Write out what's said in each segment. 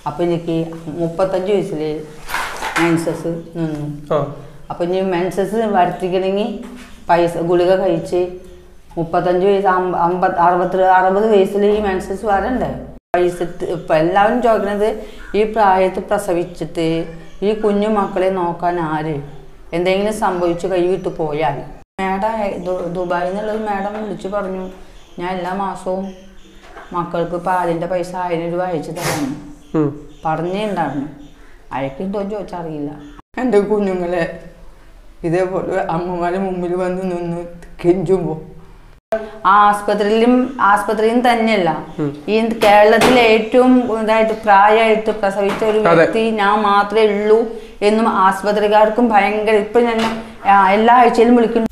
അപ്പോൾ എനിക്ക് മുപ്പത്തഞ്ച് വയസ്സിൽ മെൻസസ് നിന്നു ആ അപ്പോൾ ഇനി മെൻസസ് വരുത്തിക്കണമെങ്കിൽ പൈസ ഗുളിക കഴിച്ച് മുപ്പത്തഞ്ച് വയസ്സ് അമ്പ- അമ്പത് അറുപത്തി അറുപത് വയസ്സിൽ ഈ മെൻസസ് വരണ്ടേ പൈസ ഇപ്പം എല്ലാവരും ചോദിക്കണത് ഈ പ്രായത്തിൽ പ്രസവിച്ചിട്ട് ഈ കുഞ്ഞു മക്കളെ നോക്കാൻ ആര് എന്തെങ്കിലും സംഭവിച്ച് കൈവിട്ട് പോയാൽ മേഡം ദു- ദുബായിൽ നിന്നുള്ളത് മേഡം വിളിച്ചു പറഞ്ഞു ഞാൻ എല്ലാ മാസവും മക്കൾക്ക് പാലിൻ്റെ പൈസ ആയിരം രൂപ അയച്ചു തരാമെന്ന് ഉം. പറഞ്ഞിട്ടുണ്ടായിരുന്നു അയക്കുണ്ടോ ചോദിച്ചറിയില്ല എൻ്റെ കുഞ്ഞുങ്ങളെ ഇതേപോലെ അമ്മമാരെ മുമ്പിൽ വന്ന് നിന്ന് കെഞ്ചുമ്പോൾ ആസ്പത്രിയിലും ആസ്പത്രിയും തന്നെയല്ല ഈ കേരളത്തിലെ ഏറ്റവും ഇതായിട്ട് പ്രായമായിട്ട് പ്രസവിച്ച ഒരു അതെ. വ്യക്തി ഞാൻ മാത്രമേ ഉള്ളൂ എന്നും ആസ്പത്രിക്കാർക്കും ഭയങ്കര ഇപ്പൊ ഞാൻ ആ, എല്ലാ ആഴ്ചയിലും വിളിക്കുന്നു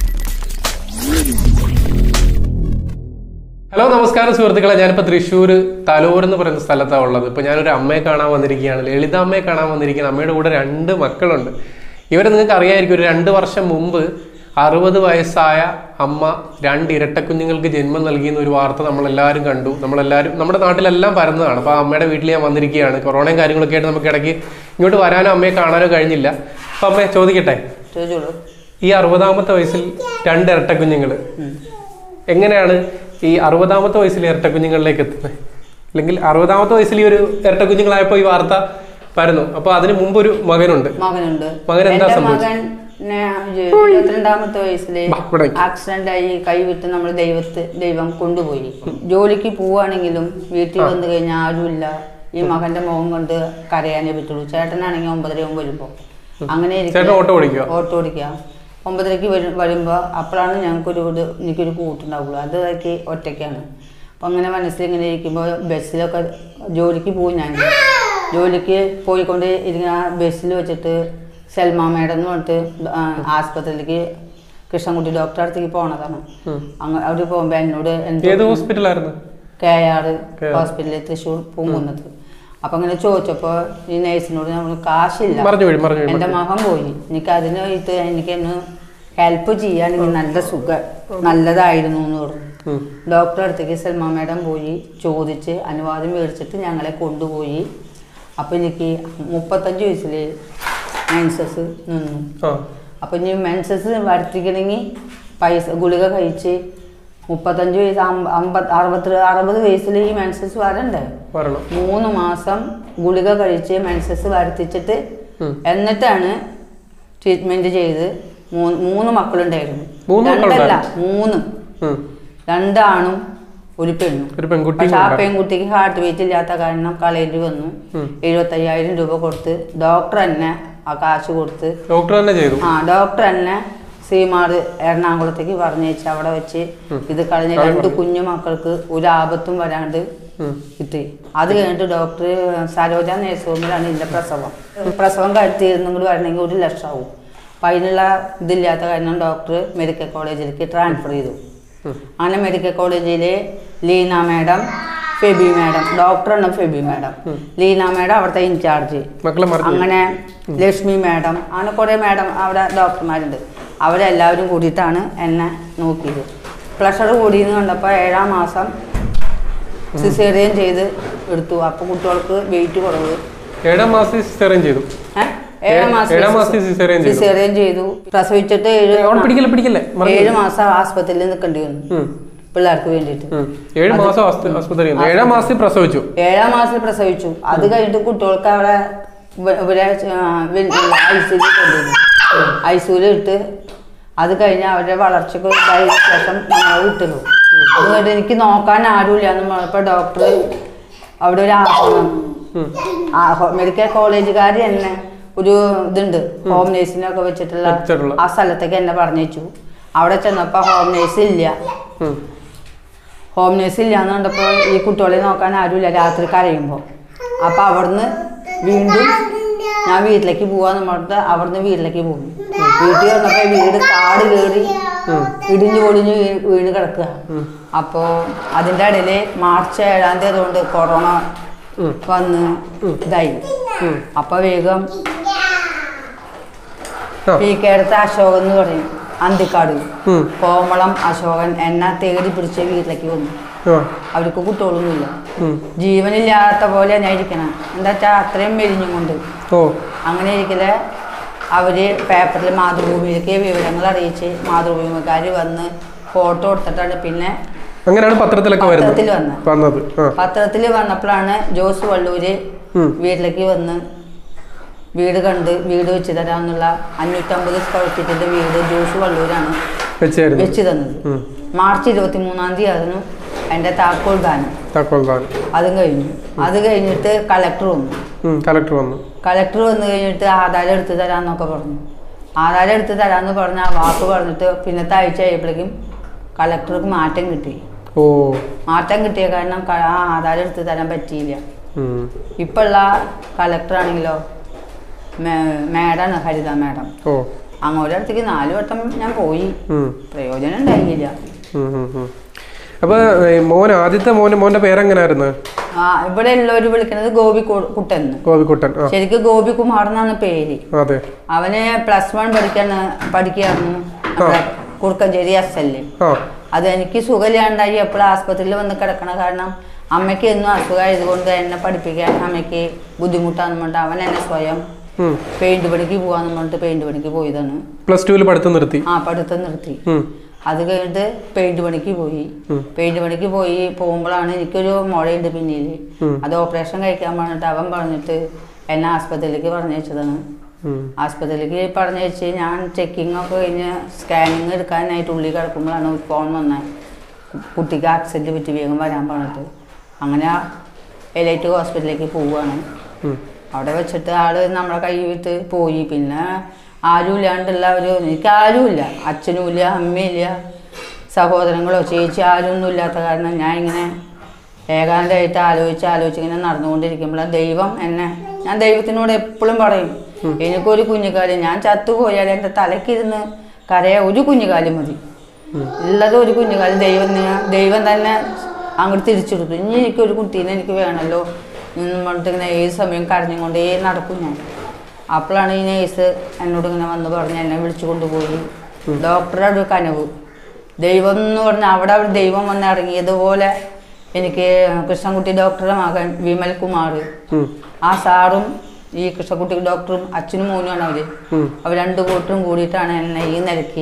ഹലോ നമസ്കാരം സുഹൃത്തുക്കളെ ഞാനിപ്പോൾ തൃശ്ശൂർ തലൂർ എന്ന് പറയുന്ന സ്ഥലത്താണ് ഉള്ളത് ഇപ്പോൾ ഞാനൊരു അമ്മയെ കാണാൻ വന്നിരിക്കുകയാണ് ലളിത അമ്മയെ കാണാൻ വന്നിരിക്കുകയാണ് അമ്മയുടെ കൂടെ രണ്ട് മക്കളുണ്ട് ഇവരെ നിങ്ങൾക്ക് അറിയായിരിക്കും ഒരു രണ്ട് വർഷം മുമ്പ് അറുപത് വയസ്സായ അമ്മ രണ്ട് ഇരട്ടക്കുഞ്ഞുങ്ങൾക്ക് ജന്മം നൽകിയെന്ന ഒരു വാർത്ത നമ്മളെല്ലാവരും കണ്ടു നമ്മളെല്ലാവരും നമ്മുടെ നാട്ടിലെല്ലാം പരന്നതാണ് അപ്പോൾ ആ അമ്മയുടെ വീട്ടിൽ ഞാൻ വന്നിരിക്കുകയാണ് കൊറോണയും കാര്യങ്ങളൊക്കെ ആയിട്ട് നമുക്ക് ഇടയ്ക്ക് ഇങ്ങോട്ട് വരാനോ അമ്മയെ കാണാനോ കഴിഞ്ഞില്ല അപ്പോൾ അമ്മയെ ചോദിക്കട്ടെ ചോദിച്ചോളൂ ഈ അറുപതാമത്തെ വയസ്സിൽ രണ്ട് ഇരട്ടക്കുഞ്ഞുങ്ങൾ എങ്ങനെയാണ് ഈ അറുപതാമത്തെ വയസ്സിൽ ഇരട്ടക്കുഞ്ഞുങ്ങളിലേക്ക് എത്തുന്നത് അല്ലെങ്കിൽ അറുപതാമത്തെ വയസ്സിൽ ഈ ഒരു ഇരട്ടക്കുഞ്ഞുങ്ങളായപ്പോൾ ഈ വാർത്ത പരന്നു അപ്പോൾ അതിന് മുമ്പ് ഒരു മകനുണ്ട് മകനുണ്ട് മകൻ എന്താ എന്റെ സംഭവിച്ചത്? മകൻ ഇരുപത്തിരണ്ടാമത്തെ വയസ്സില് ബാ, ഇവിടെ നിക്ക്. ആക്സിഡന്റ് ആയി കൈവിട്ട് നമ്മൾ ദൈവത്ത് ദൈവം കൊണ്ടുപോയി ജോലിക്ക് പോവാണെങ്കിലും വീട്ടിൽ വന്നു കഴിഞ്ഞാൽ ആരുമില്ല ഈ മകന്റെ മുഖം കൊണ്ട് കരയാനേ പറ്റുള്ളൂ ചേട്ടനാണെങ്കിൽ ഒമ്പതരയാകും വരുമ്പോ അങ്ങനെ ഇരിക്കെ ചേട്ടൻ ഓട്ടോ ഓടിക്കുക ഓട്ടോ ഓടിക്കുക ഒമ്പതരക്ക് വരും വരുമ്പോൾ അപ്പോഴാണ് ഞങ്ങൾക്കൊരു ഇത് എനിക്കൊരു കൂട്ടുണ്ടാവുള്ളൂ അതൊക്കെ ഒറ്റയ്ക്കാണ് അപ്പം അങ്ങനെ മനസ്സിൽ ഇങ്ങനെ ഇരിക്കുമ്പോൾ ബസ്സിലൊക്കെ ജോലിക്ക് പോകും ഞാൻ ജോലിക്ക് പോയിക്കൊണ്ട് ഇരിക്കുന്ന ബസ്സിൽ വെച്ചിട്ട് സെൽമ മേഡം എന്ന് പറഞ്ഞിട്ട് ആ, ആസ്പത്രിയിലേക്ക് കൃഷ്ണൻകുട്ടി ഡോക്ടറെ അടുത്തേക്ക് പോണതാണ് അങ്ങ് അവിടെ പോകുമ്പോൾ എന്നോട് എന്തോ ഏത് ഹോസ്പിറ്റലായിരുന്നു കെ ആർ ഹോസ്പിറ്റലിൽ തൃശ്ശൂർ പൂങ്കുന്നത് അപ്പൊ അങ്ങനെ ചോദിച്ചപ്പോ ഈ നേഴ്സിനോട് നമ്മൾ കാശില്ല മറിഞ്ഞു വീഴും മറിഞ്ഞു വീഴും എന്റെ മകൻ പോയി എനിക്ക് അതിന് ഇത് എനിക്ക് ഒന്ന് ഹെൽപ്പ് ചെയ്യാനെങ്കിൽ നല്ല സുഖം നല്ലതായിരുന്നു എന്ന് പറഞ്ഞു ഉം. ഡോക്ടറെ അടുത്തേക്ക് സൽമാ മേഡം പോയി ചോദിച്ച് അനുവാദം മേടിച്ചിട്ട് ഞങ്ങളെ കൊണ്ടുപോയി അപ്പൊ എനിക്ക് മുപ്പത്തഞ്ച് വയസ്സിൽ മെൻസസ് നിന്നു ആ അപ്പൊ ഇനി മെൻസസ് വരുത്തിക്കണമെങ്കിൽ പൈസ ഗുളിക കഴിച്ച് മുപ്പത്തഞ്ച് വയസ്സ് അമ്പ- അമ്പത് അറുപത്തി അറുപത് വയസ്സിൽ ഈ മെൻസസ് വരണ്ടേ വരണം മൂന്ന് മാസം ഗുളിക കഴിച്ച് മെൻസസ് വരുത്തിച്ചിട്ട് ഉം. എന്നിട്ടാണ് ട്രീറ്റ്മെന്റ് ചെയ്ത് മൂന്ന് മൂന്ന് മക്കളുണ്ടായിരുന്നു മൂന്ന് രണ്ടല്ല മൂന്ന് ഉം. രണ്ടാണും ഒരു പെണ്ണും ഒരു പെൺകുട്ടി പക്ഷെ ആ പെൺകുട്ടിക്ക് ഹാർട്ട് ബീറ്റ് ഇല്ലാത്ത കാരണം കളയേണ്ടി വന്നു ഉം. എഴുപത്തയ്യായിരം രൂപ കൊടുത്ത് ഡോക്ടർ തന്നെ ആ കാശ് കൊടുത്ത് ഡോക്ടർ തന്നെ ചെയ്തു ആ ഡോക്ടർ തന്നെ ശ്രീമാർ എറണാകുളത്തേക്ക് പറഞ്ഞേച്ച് അവിടെ വെച്ച് ഇത് കളഞ്ഞ രണ്ട് കുഞ്ഞു മക്കൾക്ക് ഒരു ആപത്തും വരാണ്ട് ഉം. കിട്ടി അത് കഴിഞ്ഞിട്ട് ഡോക്ടർ സരോജ നേഴ്സ് ഹോമിലാണ് ഇതിന്റെ പ്രസവം പ്രസവം കഴിച്ചിരുന്നും കൂടി വരണമെങ്കിൽ ഒരു ലക്ഷമാവും അപ്പം അതിനുള്ള ഇതില്ലാത്ത കാരണം ഡോക്ടർ മെഡിക്കൽ കോളേജിലേക്ക് ട്രാൻസ്ഫർ ചെയ്തു അങ്ങനെ മെഡിക്കൽ കോളേജിലെ ലീന മാഡം ഫെബി മാഡം ഡോക്ടറാണ് ഫെബി മാഡം ലീന മാഡം അവിടുത്തെ ഇൻചാർജ് മക്കളെ മറിഞ്ഞു വീഴും. അങ്ങനെ ലക്ഷ്മി മാഡം അങ്ങനെ കുറേ മാഡം അവിടെ ഡോക്ടർമാരുണ്ട് അവരെല്ലാവരും കൂടിയിട്ടാണ് എന്നെ നോക്കിയത് പ്രഷർ കൂടിയെന്ന് കണ്ടപ്പോൾ ഏഴാം മാസം സിസേറിയൻ ചെയ്ത് എടുത്തു അപ്പോൾ കുട്ടികൾക്ക് വെയിറ്റ് കുറവ് ഏഴാം മാസത്തിൽ സിസേറിയൻ ചെയ്തു ഏ? ഏഴാം മാസം ഏഴാം മാസത്തിൽ cesarean ചെയ്തു. സിസേറിയൻ ചെയ്തു പ്രസവിച്ചിട്ട് ഏഴ് അവിടെ പിടിക്കല്ലേ പിടിക്കല്ലേ മറിഞ്ഞു ഏഴ് മാസം ആസ്പത്രിയിൽ നിൽക്കേണ്ടി വന്നു ഉം. പിള്ളേർക്ക് വേണ്ടിയിട്ട് ഉം. ഏഴ് മാസം ആസ്പ- ആസ്പത്രി ഏഴാം മാസത്തിൽ പ്രസവിച്ചു ഏഴാം മാസത്തിൽ പ്രസവിച്ചു അത് കഴിഞ്ഞിട്ട് കുട്ടികൾക്ക് അവിടെ ഇവ- ഇവരെ ഐസിയിൽ കൊണ്ടുവന്നു ഐസിയിൽ ഇട്ട് അത് കഴിഞ്ഞ് അവരുടെ വളർച്ചയ്ക്ക് ഇതായ ശേഷം ഞങ്ങൾ വിട്ടുള്ളൂ അത് കഴിഞ്ഞിട്ട് എനിക്ക് നോക്കാൻ ആരുമില്ല എന്ന് പറഞ്ഞപ്പോൾ ഡോക്ടർ അവിടെ ഒരു ആശ്രമം ആ ഹോ- മെഡിക്കൽ കോളേജുകാർ തന്നെ ഒരു ഇതുണ്ട് ഹോം നേഴ്സിനൊക്കെ വെച്ചിട്ടുള്ള വെച്ചിട്ടുള്ള. ആ സ്ഥലത്തേക്ക് എന്നെ പറഞ്ഞേച്ചു അവിടെ ചെന്നപ്പോൾ ഹോം നേഴ്സ് ഇല്ല ഉം. ഹോം നേഴ്സ് ഇല്ലാന്ന് കണ്ടപ്പോൾ ഈ കുട്ടികളെ നോക്കാൻ ആരുമില്ല രാത്രി കരയുമ്പോൾ അപ്പം അവിടുന്ന് വീണ്ടും ഞാൻ വീട്ടിലേക്ക് പോവാന്ന് പറഞ്ഞിട്ട് അവിടുന്ന് വീട്ടിലേക്ക് പോകും വീട്ടിൽ വന്നപ്പോൾ വീട് കാട് കയറി ഇടിഞ്ഞു പൊടിഞ്ഞ് വീ- വീണ് കിടക്കുക അപ്പോൾ അതിൻ്റെ ഇടയിൽ മാർച്ച് ഏഴാം തീയതി കൊണ്ട് കൊറോണ ഉം. വന്ന് ഇതായി ഉം. അപ്പോൾ വേഗം ആ. പി കേരളത്തെ അശോകൻ എന്ന് പറയും അന്തിക്കാട് ഉം. കോമളം അശോകൻ എന്നെ തേടി പിടിച്ച് വീട്ടിലേക്ക് വന്നു ആ അവർക്ക് കുട്ടികളൊന്നുമില്ല ഉം. ജീവനില്ലാത്ത പോലെ ഞാൻ ഇരിക്കണം എന്താ വെച്ചാൽ അത്രയും മെലിഞ്ഞും കൊണ്ട് ഓ അങ്ങനെ ഇരിക്കല് അവര് പേപ്പറിൽ മാതൃഭൂമിയിലേക്ക് വിവരങ്ങൾ അറിയിച്ച് മാതൃഭൂമിക്കാർ വന്ന് ഫോട്ടോ എടുത്തിട്ടാണ് പിന്നെ അങ്ങനെയാണ് പത്രത്തിലൊക്കെ വരുന്നത് പത്രത്തിൽ വന്ന് വന്നത് ആ പത്രത്തിൽ വന്നപ്പോഴാണ് ജോസ് വള്ളൂര് ഉം. വീട്ടിലേക്ക് വന്ന് വീട് കണ്ട് വീട് വെച്ച് തരാമെന്നുള്ള അഞ്ഞൂറ്റമ്പത് സ്ക്വയർ ഫീറ്റിന്റെ വീട് ജോസ് വള്ളൂരാണ് വെച്ചായിരുന്നു വെച്ച് തന്നത് ഉം. മാർച്ച് ഇരുപത്തി മൂന്നാം തീയതി ആയിരുന്നു എൻ്റെ താക്കോൽ ദാനം താക്കോൽ ദാൻ അതും കഴിഞ്ഞു അത് കഴിഞ്ഞിട്ട് കളക്ടർ വന്നു കലക്ടർ വന്നു കളക്ടർ വന്നു കഴിഞ്ഞിട്ട് ആധാരം എടുത്ത് തരാമെന്നൊക്കെ പറഞ്ഞു ആധാരം എടുത്ത് തരാമെന്ന് പറഞ്ഞ ആ വാക്ക് പറഞ്ഞിട്ട് പിന്നത്തെ ആഴ്ച ആയപ്പോഴേക്കും കളക്ടർക്ക് മാറ്റം കിട്ടി ഓ മാറ്റം കിട്ടിയ കാരണം ക- ആ ആധാരം എടുത്ത് തരാൻ പറ്റിയില്ല ഉം. ഇപ്പോഴുള്ള കളക്ടറാണെങ്കിലോ മേഡാണ് ഹരിത മേഡം ഓ അങ്ങോട്ട് അടുത്തേക്ക് നാല് വട്ടം ഞാൻ പോയി ഉം. പ്രയോജനം ഉണ്ടായില്ല ഉം, ഉം, ഉം. അപ്പൊ ഏ, മോൻ ആദ്യത്തെ മോന് മോന്റെ പേരെങ്ങനായിരുന്നു ആ ഇവിടെ ഉള്ളവര് വിളിക്കുന്നത് ഗോപി കു- കുട്ടെന്ന് ഗോപിക്കുട്ടൻ ആ ശരിക്കും ഗോപികുമാർ എന്നാണ് പേര് അതെ അവന് പ്ലസ് വൺ പഠിക്കാൻ പഠിക്കായിരുന്നു നമ്മുടെ കുറുക്കഞ്ചേരി എസ് എൽ ആ അത് എനിക്ക് സുഖമില്ലാണ്ടായി എപ്പോഴും ആസ്പത്രിയിൽ വന്ന് കിടക്കണ കാരണം അമ്മയ്ക്ക് എന്നും അസുഖമായതുകൊണ്ട് എന്നെ പഠിപ്പിക്കാൻ അമ്മയ്ക്ക് ബുദ്ധിമുട്ടാന്ന് പറഞ്ഞിട്ട് അവൻ എന്നെ സ്വയം ഉം. പെയിന്റ് പണിക്ക് പോവാന്ന് പറഞ്ഞിട്ട് പെയിന്റ് പണിക്ക് പോയതാണ് പ്ലസ് ടുവിൽ പഠിത്തം നിർത്തി ആ പഠിത്തം നിർത്തി ഉം. അത് കഴിഞ്ഞിട്ട് പെയിന്റ് പണിക്ക് പോയി ഉം. പെയിന്റ് പണിക്ക് പോയി പോകുമ്പോഴാണ് എനിക്കൊരു മുഴയുണ്ട് പിന്നിൽ ഉം. അത് ഓപ്പറേഷൻ കഴിക്കാൻ പറഞ്ഞിട്ട് അവൻ പറഞ്ഞിട്ട് എന്നെ ആസ്പത്രിയിലേക്ക് പറഞ്ഞയച്ചതാണ് ഉം. ആസ്പത്രിയിലേക്ക് പറഞ്ഞയച്ച് ഞാൻ ചെക്കിംഗ് ഒക്കെ കഴിഞ്ഞ് സ്കാനിങ് എടുക്കാനായിട്ട് ഉള്ളിൽ കിടക്കുമ്പോഴാണ് ഒരു ഫോൺ വന്നത് കുട്ടിക്ക് ആക്സിഡൻറ്റ് പറ്റി വേഗം വരാൻ പറഞ്ഞിട്ട് അങ്ങനെ എലൈറ്റ് ഹോസ്പിറ്റലിലേക്ക് പോവുകയാണ് ഉം. അവിടെ വെച്ചിട്ട് ആള് നമ്മളെ കൈ വിട്ട് പോയി പിന്നെ ആരും ഇല്ലാണ്ടുള്ള ഒരു എനിക്ക് ആരുമില്ല അച്ഛനുമില്ല അമ്മയില്ല സഹോദരങ്ങളോ ചേച്ചി ആരും ഒന്നും ഇല്ലാത്ത കാരണം ഞാൻ ഇങ്ങനെ ഏകാന്തമായിട്ട് ആലോചിച്ച് ആലോചിച്ച് ഇങ്ങനെ നടന്നുകൊണ്ടിരിക്കുമ്പോൾ ദൈവം എന്നെ ഞാൻ ദൈവത്തിനോട് എപ്പോഴും പറയും എനിക്കൊരു കുഞ്ഞുകാലി ഞാൻ ചത്തുപോയാൽ എൻ്റെ തലക്കിരുന്ന് കരയാ ഒരു കുഞ്ഞുകാലി മതി ഉള്ളത് ഒരു കുഞ്ഞുകാലി ദൈവം ഞാൻ- ദൈവം തന്നെ അങ്ങോട്ട് തിരിച്ചെടുത്തു ഇനി എനിക്കൊരു കുട്ടീനെ എനിക്ക് വേണമല്ലോ എന്ന് പറഞ്ഞിട്ട് ഇങ്ങനെ ഏത് സമയം കരഞ്ഞുകൊണ്ടേ നടക്കും ഞാൻ അപ്പോഴാണ് ഈ നേഴ്സ് എന്നോട് ഇങ്ങനെ വന്ന് പറഞ്ഞ് എന്നെ വിളിച്ചു കൊണ്ടുപോയി ഡോക്ടറുടെ ഒരു കനവ് ദൈവം എന്ന് പറഞ്ഞാൽ അവിടെ അവിടെ ദൈവം വന്ന് ഇറങ്ങിയതുപോലെ എനിക്ക് കൃഷ്ണൻകുട്ടി ഡോക്ടറുടെ മകൻ വിമൽ കുമാർ ഉം. ആ സാറും ഈ കൃഷ്ണൻകുട്ടി ഡോക്ടറും അച്ഛനും മോനുമാണ് അവര് ഉം. അവർ രണ്ടു കൂട്ടരും കൂടിയിട്ടാണ് എന്നെ ഈ നിലയ്ക്ക്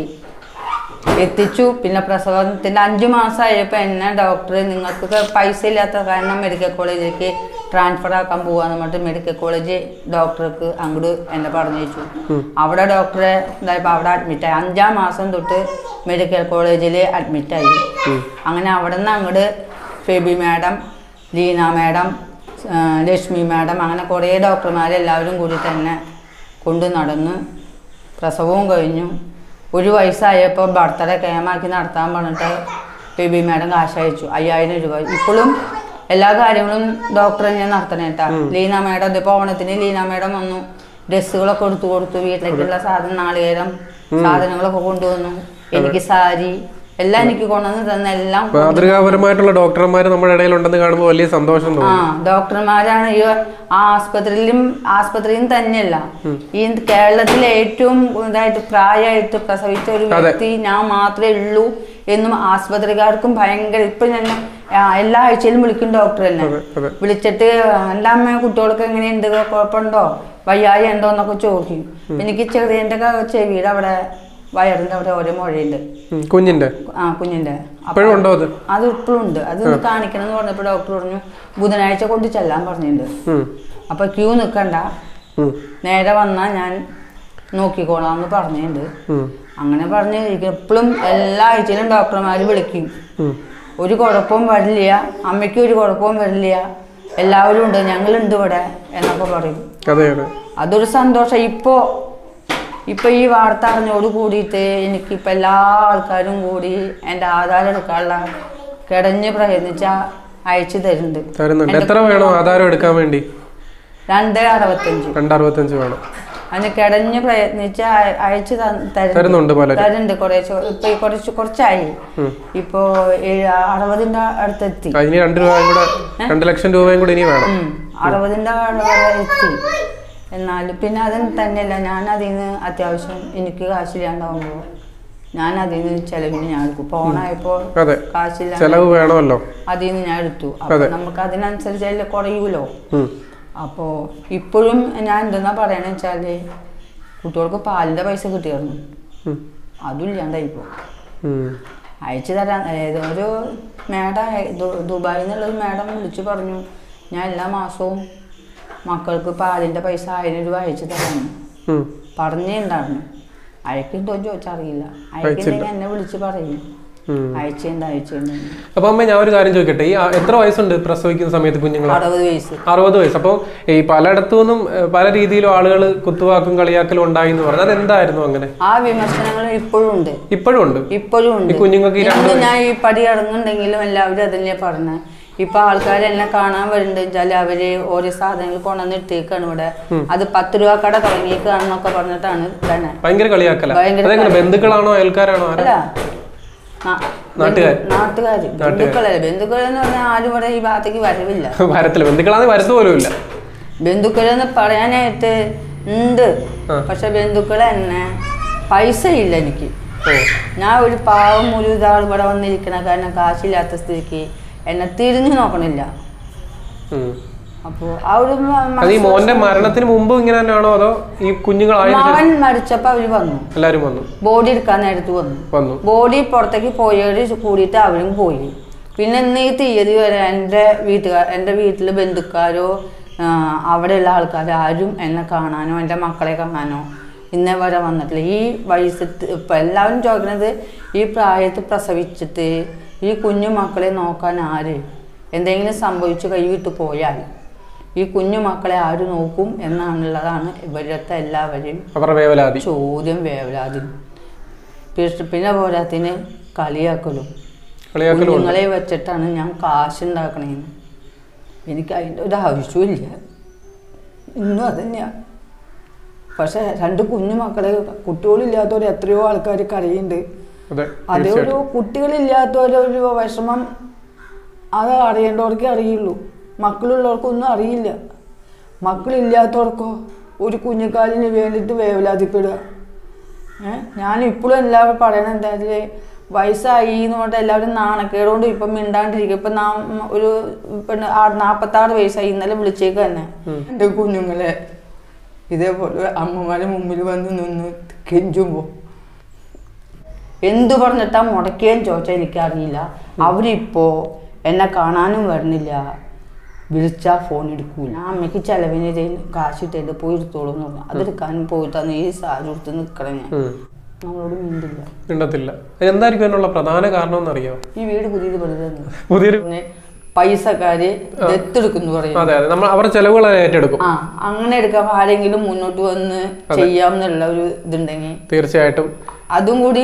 എത്തിച്ചു പിന്നെ പ്രസവത്തിന്റെ അഞ്ചു മാസമായപ്പോൾ എന്നെ ഡോക്ടർ നിങ്ങൾക്ക് പൈസ ഇല്ലാത്ത കാരണം മെഡിക്കൽ കോളേജിലേക്ക് ട്രാൻസ്ഫർ ആക്കാൻ പോവാന്ന് പറഞ്ഞിട്ട് മെഡിക്കൽ കോളേജ് ഡോക്ടർക്ക് അങ്ങോട്ട് എന്നെ പറഞ്ഞയച്ചു അവിടെ ഡോക്ടറെ ഇതായപ്പോൾ അവിടെ അഡ്മിറ്റായി അഞ്ചാം മാസം തൊട്ട് മെഡിക്കൽ കോളേജിൽ അഡ്മിറ്റായി അങ്ങനെ അവിടെ നിന്ന് അങ്ങോട്ട് ഫെബി മാഡം ലീന മാഡം ആ, ലക്ഷ്മി മാഡം അങ്ങനെ കുറേ ഡോക്ടർമാരെല്ലാവരും കൂടി തന്നെ കൊണ്ട് നടന്ന് പ്രസവവും കഴിഞ്ഞു ഒരു വയസ്സായപ്പോൾ ബർത്ത്ഡേ കേമാക്കി നടത്താൻ പറഞ്ഞിട്ട് ബേബി മാഡം കാശ് അയച്ചു അയ്യായിരം രൂപ ഇപ്പോഴും എല്ലാ കാര്യങ്ങളും ഡോക്ടറെ ഞാൻ നടത്തണേട്ടാ ലീന മാഡം ഇതിപ്പോൾ ഓണത്തിന് ലീന മാഡം വന്നു ഡ്രസ്സുകളൊക്കെ എടുത്തു കൊടുത്തു വീട്ടിലേക്കുള്ള സാധനം നാളികേരം സാധനങ്ങളൊക്കെ കൊണ്ടുവന്നു എനിക്ക് സാരി എല്ലാം എനിക്ക് കൊണ്ടുവന്ന് തന്ന എല്ലാം മാതൃകാപരമായിട്ടുള്ള ഡോക്ടർമാർ നമ്മുടെ ഇടയിൽ ഉണ്ടെന്ന് കാണുമ്പോൾ വലിയ സന്തോഷം ആ തോന്നും ഡോക്ടർമാരാണ് ഈ ആ ആസ്പത്രിയിലും ആസ്പത്രിയും തന്നെയല്ല ഈ കേരളത്തിലെ ഏറ്റവും ഇതായിട്ട് പ്രായമായിട്ട് പ്രസവിച്ച ഒരു അതെ. വ്യക്തി ഞാൻ മാത്രമേ ഉള്ളൂ എന്നും ആസ്പത്രിക്കാർക്കും ഭയങ്കര ഇപ്പൊ ഞാൻ ആ, എല്ലാ ആഴ്ചയിലും വിളിക്കും ഡോക്ടർ തന്നെ അതെ അതെ വിളിച്ചിട്ട് എൻ്റെ അമ്മ കുട്ടികൾക്ക് എങ്ങനെയുണ്ട് കുഴപ്പമുണ്ടോ വയ്യായി ഉണ്ടോ എന്നൊക്കെ ചോദിക്കും എനിക്ക് ചെറിയൻ്റെ ചെവിയുടെ അവിടെ വയറിൻ്റെ അവിടെ ഓരോ മുഴയുണ്ട് ഉം. കുഞ്ഞിന്റെ ആ കുഞ്ഞിൻ്റെ ഇപ്പോഴും ഉണ്ടോ അത് അത് ഇപ്പോഴും ഉണ്ട് അത് ഒന്ന് കാണിക്കണം എന്ന് പറഞ്ഞപ്പോൾ ഡോക്ടർ പറഞ്ഞു ബുധനാഴ്ച കൊണ്ട് ചെല്ലാൻ പറഞ്ഞിട്ടുണ്ട് ഉം. അപ്പൊ ക്യൂ നിൽക്കണ്ട ഉം. നേരെ വന്നാൽ ഞാൻ നോക്കിക്കോളാം എന്ന് പറഞ്ഞിട്ടുണ്ട് ഉം. അങ്ങനെ പറഞ്ഞ് എപ്പോഴും എല്ലാ ആഴ്ചയിലും ഡോക്ടർമാർ വിളിക്കും ഉം. ഒരു കുഴപ്പവും വരില്ല അമ്മയ്ക്കും ഒരു കുഴപ്പവും വരില്ല എല്ലാവരും ഉണ്ട് ഞങ്ങളുണ്ട് ഇവിടെ എന്നൊക്കെ പറയും അതെ അതെ അതൊരു സന്തോഷം ഇപ്പോ ഇപ്പൊ ഈ വാർത്ത അറിഞ്ഞോട് കൂടിയിട്ട് എനിക്കിപ്പോ എല്ലാ ആൾക്കാരും കൂടി എൻ്റെ ആധാരം എടുക്കാനുള്ള കിടഞ്ഞ് പ്രയത്നിച്ച അയച്ചു തരുന്നുണ്ട് തരുന്നുണ്ട് എത്ര വേണം ആധാരം എടുക്കാൻ വേണ്ടി രണ്ട് അറുപത്തഞ്ച് രണ്ട് അറുപത്തഞ്ച് വേണം അതിന് കിടഞ്ഞ് പ്രയത്നിച്ച് അയ- അയച്ചു തന്ന് തരുന്നുണ്ട് തരുന്നുണ്ട് പലരും തരുന്നുണ്ട് കുറേശ്ശെ ഇപ്പൊ ഈ കുറച്ച് കുറച്ചായി ഉം. ഇപ്പോ ഏഴ് അറുപതിന്റെ അടുത്തെത്തി അതിന് രണ്ട് രൂപയും കൂടെ രണ്ട് ലക്ഷം രൂപയും കൂടി ഇനി വേണം ഉം. അറുപതിന്റെ വരെ എത്തി എന്നാലും പിന്നെ അതിന് തന്നെയല്ല ഞാൻ അതിൽ നിന്ന് അത്യാവശ്യം എനിക്ക് കാശില്ലാണ്ടാവുമ്പോൾ ഞാൻ അതിൽ നിന്ന് ചെലവിന് ഞാൻ എടുക്കും ഫോണായപ്പോൾ അതെ കാശില്ല ചെലവ് വേണമല്ലോ അതിൽ നിന്ന് ഞാൻ എടുത്തു അപ്പൊ അതെ. നമുക്ക് അതിനനുസരിച്ചല്ലേ കുറയൂലോ ഉം. അപ്പോൾ ഇപ്പോഴും ഞാൻ എന്തെന്നാ പറയണെന്ന് വെച്ചാല് കുട്ടികൾക്ക് പാലിന്റെ പൈസ കിട്ടിയിരുന്നു ഉം. അതും ഇല്ലാണ്ടായിപ്പോ ഉം. അയച്ചു തരാൻ ഏതോ ഒരു മേഡം ദുബായിൽ നിന്നുള്ളൊരു മേഡം വിളിച്ചു പറഞ്ഞു ഞാൻ എല്ലാ മാസവും മക്കൾക്ക് പാലിന്റെ പൈസ ആയിരം രൂപ അയച്ചു തരാമെന്ന് ഉം. പറഞ്ഞിട്ടുണ്ടായിരുന്നു അയക്കുണ്ടോ ചോദിച്ചറിയില്ല അയക്കുന്നെങ്കിൽ എന്നെ വിളിച്ച് പറയും ഉം. അയച്ചുണ്ട് അയച്ചുണ്ട് അപ്പൊ അമ്മ ഞാൻ ഒരു കാര്യം ചോദിക്കട്ടെ ഈ ആ- എത്ര വയസ്സുണ്ട് പ്രസവിക്കുന്ന സമയത്ത് കുഞ്ഞുങ്ങൾ അറുപത് വയസ്സ് അറുപത് വയസ്സ് അപ്പോൾ ഈ പലയിടത്തു നിന്നും ഏഹ്, പല രീതിയിലും ആളുകൾ കുത്തുവാക്കും കളിയാക്കലും ഉണ്ടായി എന്ന് പറഞ്ഞത് അതെന്തായിരുന്നു അങ്ങനെ ആ വിമർശനങ്ങൾ ഇപ്പോഴും ഉണ്ട് ഇപ്പോഴും ഉണ്ട് ഇപ്പോഴും ഉണ്ട് ഈ കുഞ്ഞുങ്ങൾക്ക് ഈ ഇന്ന് ഞാൻ ഈ പടി ഇറങ്ങുന്നുണ്ടെങ്കിലും എല്ലാവരും അതല്ലേ പറഞ്ഞത് ഇപ്പൊ ആൾക്കാർ എന്നെ കാണാൻ വരുന്നുണ്ട് വെച്ചാല് അവര് ഓരോ സാധനങ്ങൾ കൊണ്ടുവന്ന് ഇട്ടേക്കാണ് ഇവിടെ അത് പത്ത് രൂപ കട തുടങ്ങിയേക്കാണെന്നൊക്കെ പറഞ്ഞിട്ടാണ് തന്നെ ഭയങ്കര കളിയാക്കല ഭയങ്കര അതെങ്ങനെ ബന്ധുക്കളാണോ അയൽക്കാരാണോ ആരാ അല്ല നാ- നാട്ടുകാർ. നാട്ടുകാര് ബന്ധുക്കളല്ലേ ബന്ധുക്കളെന്ന് പറഞ്ഞാൽ ആരും ഇവിടെ ഈ ഭാഗത്തേക്ക് വരവില്ല വരത്തില്ല ബന്ധുക്കളാണെങ്കിൽ വരത്ത് പോലും ഇല്ല ബന്ധുക്കളെന്ന് പറയാനായിട്ട് ഉണ്ട് ആ. പക്ഷെ ബന്ധുക്കൾ തന്നെ പൈസ ഇല്ല എനിക്ക് ഓ ഞാൻ ഒരു പാവം ഒരു ഇതാൾ ഇവിടെ വന്നിരിക്കണ കാരണം കാശില്ലാത്ത സ്ഥിതിക്ക് എന്നെ തിരിഞ്ഞു നോക്കണില്ല ഉം. അപ്പോൾ ആ ഒരു മ- അത് ഈ മനസ്സ് മോന്റെ മരണത്തിന് മുമ്പ് ഇങ്ങനെ തന്നെയാണോ അതോ ഈ കുഞ്ഞുങ്ങളായതിനു ശേഷം മകൻ മരിച്ചപ്പോൾ അവര് വന്നു എല്ലാരും വന്നു ബോഡി എടുക്കാൻ നേരത്ത് വന്നു വന്നു ബോഡി പുറത്തേക്ക് പോയവര് കൂടിയിട്ട് അവരും പോയി പിന്നെ ഇന്ന് ഈ തീയതി വരെ എൻ്റെ വീട്ടുകാർ എൻ്റെ വീട്ടിൽ ബന്ധുക്കാരോ ആ, അവിടെയുള്ള ആൾക്കാർ ആരും എന്നെ കാണാനോ എൻ്റെ മക്കളെ കാണാനോ ഇന്നേ വരെ വന്നിട്ടില്ല ഈ വയസ്സത്ത് ഇപ്പം എല്ലാവരും ചോദിക്കുന്നത് ഈ പ്രായത്തിൽ പ്രസവിച്ചിട്ട് ഈ കുഞ്ഞു മക്കളെ നോക്കാൻ ആര് എന്തെങ്കിലും സംഭവിച്ചു കൈവിട്ട് പോയാൽ ഈ കുഞ്ഞു മക്കളെ ആര് നോക്കും എന്നാണുള്ളതാണ് ഇവരത്തെ എല്ലാവരെയും അവരുടെ വേവലാതി ചോദ്യം വേവലാതിനും പിന്നെ- പിന്നെ പോരാത്തിന് കളിയാക്കലും കളിയാക്കലും ഉണ്ട് കുഞ്ഞുങ്ങളെ വെച്ചിട്ടാണ് ഞാൻ കാശ് ഉണ്ടാക്കണേന്ന് എനിക്ക് അതിൻ്റെ ഒരു ആവശ്യമില്ല ഇന്നും അതന്നെയാണ് പക്ഷെ രണ്ട് കുഞ്ഞു മക്കളെ കുട്ടികളില്ലാത്തവർ എത്രയോ ആൾക്കാർ കരയുന്നുണ്ട് അതെ അത് തീർച്ചയായിട്ടും ഒരു കുട്ടികളില്ലാത്തവരൊരു വിഷമം അത് അറിയേണ്ടവർക്കേ അറിയുള്ളൂ മക്കളുള്ളവർക്കൊന്നും അറിയില്ല മക്കളില്ലാത്തവർക്കോ ഒരു കുഞ്ഞുകാലിന് വേണ്ടിയിട്ട് വേവലാതിപ്പെടുക ഏഹ് ഞാൻ ഇപ്പോഴും എല്ലാവരും പറയണത് എന്താ വെച്ചാല് വയസ്സായി എന്ന് പറഞ്ഞിട്ട് എല്ലാവരും നാണക്കേടുകൊണ്ട് ഇപ്പം മിണ്ടാണ്ടിരിക്കും ഇപ്പം നാം ഒരു പിന്നെ നാൽപ്പത്താറ് വയസ്സായി ഇന്നലെ വിളിച്ചേക്ക് തന്നെ എൻ്റെ കുഞ്ഞുങ്ങളെ ഇതേപോലെ അമ്മമാരെ മുമ്പിൽ വന്ന് നിന്ന് കെഞ്ചുമ്പോൾ എന്തു പറഞ്ഞിട്ടാ മുടക്കിയെന്ന് ചോദിച്ചാൽ എനിക്കറിയില്ല അവരിപ്പോ എന്നെ കാണാനും വരണില്ല വിളിച്ചാ ഫോൺ എടുക്കൂല ഞാൻ അമ്മയ്ക്ക് ചെലവിന് ഇത് കാശിട്ടേത് പോയി എടുത്തോളൂ എന്ന് പറഞ്ഞു അതെടുക്കാനും പോയിട്ടാണ് ഈ സാരി എടുത്ത് നിൽക്കണം ഞാൻ ഉം. നമ്മളോട് മിണ്ടില്ല മിണ്ടത്തില്ല എന്തായിരിക്കും അതിനുള്ള പ്രധാന കാരണം എന്നറിയാമോ ഈ വീട് പുതിയത് വെറുതെ പുതിയൊരു പിന്നെ പൈസക്കാര് ദത്തെടുക്കുന്നു പറയും അതെ അതെ നമ്മൾ അവരുടെ ചെലവുകൾ ഏറ്റെടുക്കും ആ അങ്ങനെ എടുക്കാൻ ആരെങ്കിലും മുന്നോട്ട് വന്ന് ചെയ്യാമെന്നുള്ള ഒരു ഇതുണ്ടെങ്കിൽ തീർച്ചയായിട്ടും അതും കൂടി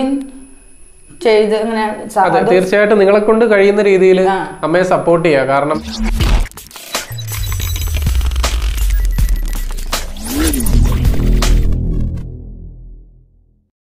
ചെയ്ത് ഇങ്ങനെ സ- അതെ അത് തീർച്ചയായിട്ടും നിങ്ങളെ കൊണ്ട് കഴിയുന്ന രീതിയിൽ ആ. അമ്മയെ സപ്പോർട്ട് ചെയ്യുക കാരണം